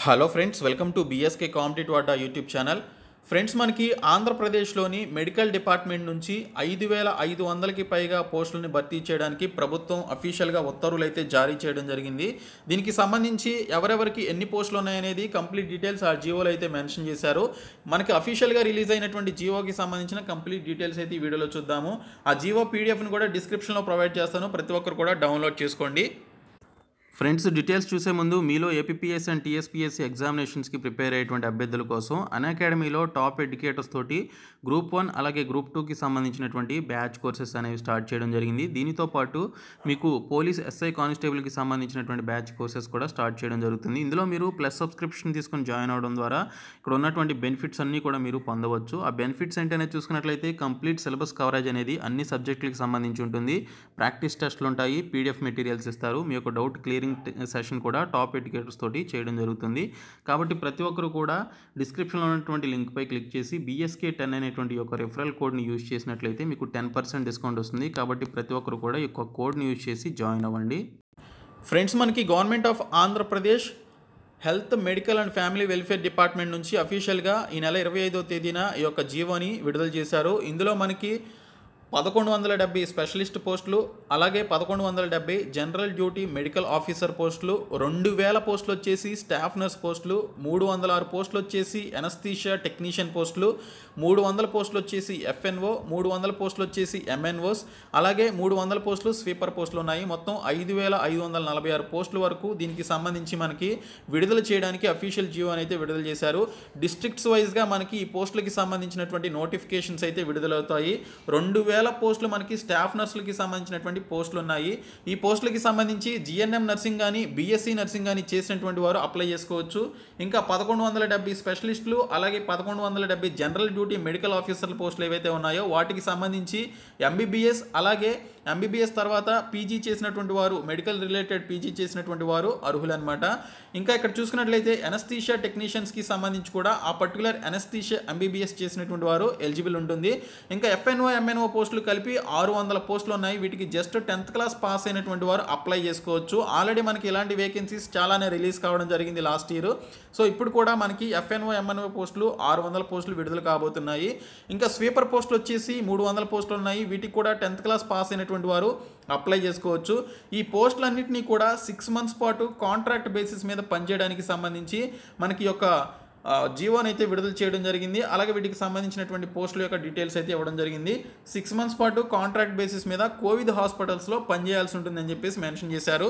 hello friends welcome to BSK competitive Adda YouTube channel friends మనకి ఆంధ్రప్రదేశ్లోని medical department నుంచి ఐదు వేల ఐదు వందలకి పైగా పోస్టులని భర్తీ చేయడానికి ప్రభుత్వం అఫీషియల్గా ఉత్తర్వులు అయితే జారీ చేయడం జరిగింది దీనికి సంబంధించి ఎవరెవరికి ఎన్ని పోస్టులు ఉన్నాయనేది కంప్లీట్ డీటెయిల్స్ ఆ జియోలో అయితే మెన్షన్ చేశారు మనకి అఫీషియల్గా రిలీజ్ అయినటువంటి జియోకి సంబంధించిన కంప్లీట్ డీటెయిల్స్ అయితే ఈ వీడియోలో చూద్దాము ఆ జియో పీడిఎఫ్ని కూడా డిస్క్రిప్షన్లో ప్రొవైడ్ చేస్తాను ప్రతి ఒక్కరు కూడా డౌన్లోడ్ చేసుకోండి ఫ్రెండ్స్ డీటెయిల్స్ చూసే ముందు మీలో ఏపీఎస్ అండ్ టీఎస్పీఎస్సీ ఎగ్జామినేషన్స్కి ప్రిపేర్ అయ్యేటువంటి అభ్యర్థుల కోసం అన్ అకాడమీలో టాప్ ఎడ్యుకేటర్స్ తోటి గ్రూప్ వన్ అలాగే గ్రూప్ టూకి సంబంధించినటువంటి బ్యాచ్ కోర్సెస్ అనేవి స్టార్ట్ చేయడం జరిగింది దీనితో పాటు మీకు పోలీస్ ఎస్ఐ కానిస్టేబుల్కి సంబంధించినటువంటి బ్యాచ్ కోర్సెస్ కూడా స్టార్ట్ చేయడం జరుగుతుంది ఇందులో మీరు ప్లస్ సబ్స్క్రిప్షన్ తీసుకొని జాయిన్ అవడం ద్వారా ఇక్కడ ఉన్నటువంటి బెనిఫిట్స్ అన్నీ కూడా మీరు పొందవచ్చు ఆ బెనిఫిట్స్ ఏంటనే చూసుకున్నట్లయితే కంప్లీట్ సిలబస్ కవరేజ్ అనేది అన్ని సబ్జెక్టులకి సంబంధించి ఉంటుంది ప్రాక్టీస్ టెస్ట్లు ఉంటాయి పీడిఎఫ్ మెటీరియల్స్ ఇస్తారు మీ యొక్క డౌట్ క్లియరింగ్ సెషన్ కూడా టాప్ ఎడ్యుకేటర్స్ తోటి చేయడం జరుగుతుంది కాబట్టి ప్రతి ఒక్కరు కూడా డిస్క్రిప్షన్లో ఉన్నటువంటి లింక్పై క్లిక్ చేసి బీఎస్కే టెన్ అనేటువంటి యొక్క రెఫరల్ కోడ్ని యూజ్ చేసినట్లయితే మీకు టెన్ పర్సెంట్ డిస్కౌంట్ వస్తుంది కాబట్టి ప్రతి ఒక్కరు కూడా ఈ యొక్క కోడ్ని యూజ్ చేసి జాయిన్ అవ్వండి ఫ్రెండ్స్ మనకి government of Andhra Pradesh health medical and family welfare department నుంచి అఫీషియల్గా ఈ నెల ఇరవై ఐదో తేదీన ఈ యొక్క జీవోని విడుదల చేశారు ఇందులో మనకి పదకొండు వందల డెబ్బై స్పెషలిస్ట్ పోస్టులు అలాగే పదకొండు వందల డెబ్బై జనరల్ డ్యూటీ మెడికల్ ఆఫీసర్ పోస్టులు రెండు వేల పోస్టులు వచ్చేసి స్టాఫ్ నర్స్ పోస్టులు మూడు వందల ఆరు పోస్టులు వచ్చేసి ఎనస్థీషియా టెక్నీషియన్ పోస్టులు మూడు వందల పోస్టులు వచ్చేసి ఎఫ్ఎన్ఓ మూడు వందల పోస్టులు వచ్చేసి ఎంఎన్ఓస్ అలాగే మూడు వందల పోస్టులు స్వీపర్ పోస్టులు ఉన్నాయి మొత్తం ఐదు వేల ఐదు వందల నలభై ఆరు పోస్టుల వరకు దీనికి సంబంధించి మనకి విడుదల చేయడానికి అఫీషియల్ జియో అయితే విడుదల చేశారు డిస్ట్రిక్ట్స్ వైజ్గా మనకి ఈ పోస్టులకి సంబంధించినటువంటి నోటిఫికేషన్స్ అయితే విడుదలవుతాయి రెండు వేల పోస్టులు మనకి స్టాఫ్ నర్సులకి సంబంధించినటువంటి పోస్టులు ఉన్నాయి ఈ పోస్టులకి సంబంధించి జిఎన్ఎం నర్సింగ్ కానీ బీఎస్సీ నర్సింగ్ కానీ చేసినటువంటి వారు అప్లై చేసుకోవచ్చు ఇంకా పదకొండు వందల డెబ్బై స్పెషలిస్టులు అలాగే పదకొండు వందల డెబ్బై జనరల్ డ్యూటీ మెడికల్ ఆఫీసర్ల పోస్టులు ఏవైతే ఉన్నాయో వాటికి సంబంధించి ఎంబీబీఎస్ అలాగే ఎంబీబీఎస్ తర్వాత పీజీ చేసినటువంటి వారు మెడికల్ రిలేటెడ్ పీజీ చేసినటువంటి వారు అర్హులన్నమాట ఇంకా ఇక్కడ చూసుకున్నట్లయితే ఎనస్థీషియా టెక్నీషియన్స్కి సంబంధించి కూడా ఆ పర్టికులర్ ఎనస్థీషియా ఎంబీబీఎస్ చేసినటువంటి వారు ఎలిజిబుల్ ఉంటుంది ఇంకా ఎఫ్ఎన్ఓ ఎంఎన్ఓ పోస్టులు కలిపి ఆరు వందల పోస్టులు ఉన్నాయి వీటికి జస్ట్ టెన్త్ క్లాస్ పాస్ అయినటువంటి వారు అప్లై చేసుకోవచ్చు ఆల్రెడీ మనకి ఇలాంటి వేకెన్సీస్ చాలానే రిలీజ్ కావడం జరిగింది లాస్ట్ ఇయర్ సో ఇప్పుడు కూడా మనకి ఎఫ్ఎన్ఓ ఎంఎన్ఓ పోస్టులు ఆరు వందల పోస్టులు విడుదల కాబోతున్నాయి ఇంకా స్వీపర్ పోస్టులు వచ్చేసి మూడు వందల పోస్టులు ఉన్నాయి వీటికి కూడా టెన్త్ క్లాస్ పాస్ అయినటువంటి వారు అప్లై చేసుకోవచ్చు ఈ పోస్టులన్నింటినీ కూడా సిక్స్ మంత్స్ పాటు కాంట్రాక్ట్ బేసిస్ మీద పనిచేయడానికి సంబంధించి మనకి యొక్క జీవోని అయితే విడుదల చేయడం జరిగింది అలాగే వీటికి సంబంధించినటువంటి పోస్టుల యొక్క డీటెయిల్స్ అయితే ఇవ్వడం జరిగింది సిక్స్ మంత్స్ పాటు కాంట్రాక్ట్ బేసిస్ మీద కోవిడ్ హాస్పిటల్స్లో పనిచేయాల్సి ఉంటుందని చెప్పేసి మెన్షన్ చేశారు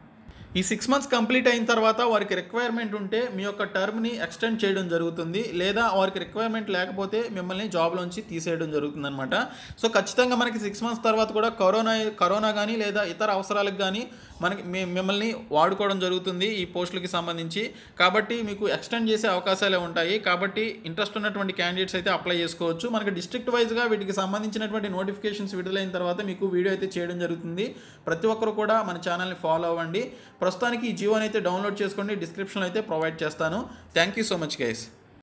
ఈ సిక్స్ మంత్స్ కంప్లీట్ అయిన తర్వాత వారికి రిక్వైర్మెంట్ ఉంటే మీ యొక్క టర్మ్ని ఎక్స్టెండ్ చేయడం జరుగుతుంది లేదా వారికి రిక్వైర్మెంట్ లేకపోతే మిమ్మల్ని జాబ్లోంచి తీసేయడం జరుగుతుంది అనమాట సో ఖచ్చితంగా మనకి సిక్స్ మంత్స్ తర్వాత కూడా కరోనా కరోనా కానీ లేదా ఇతర అవసరాలకు కానీ మనకి మిమ్మల్ని వాడుకోవడం జరుగుతుంది ఈ పోస్టులకి సంబంధించి కాబట్టి మీకు ఎక్స్టెండ్ చేసే అవకాశాలే ఉంటాయి కాబట్టి ఇంట్రెస్ట్ ఉన్నటువంటి క్యాండిడేట్స్ అయితే అప్లై చేసుకోవచ్చు మనకి డిస్ట్రిక్ట్ వైజ్గా వీటికి సంబంధించినటువంటి నోటిఫికేషన్స్ విడుదలైన తర్వాత మీకు వీడియో అయితే చేయడం జరుగుతుంది ప్రతి ఒక్కరు కూడా మన ఛానల్ని ఫాలో అవ్వండి ప్రస్తుతానికి ఈ జియోని అయితే డౌన్లోడ్ చేసుకోండి డిస్క్రిప్షన్లో అయితే ప్రొవైడ్ చేస్తాను thank you so much guys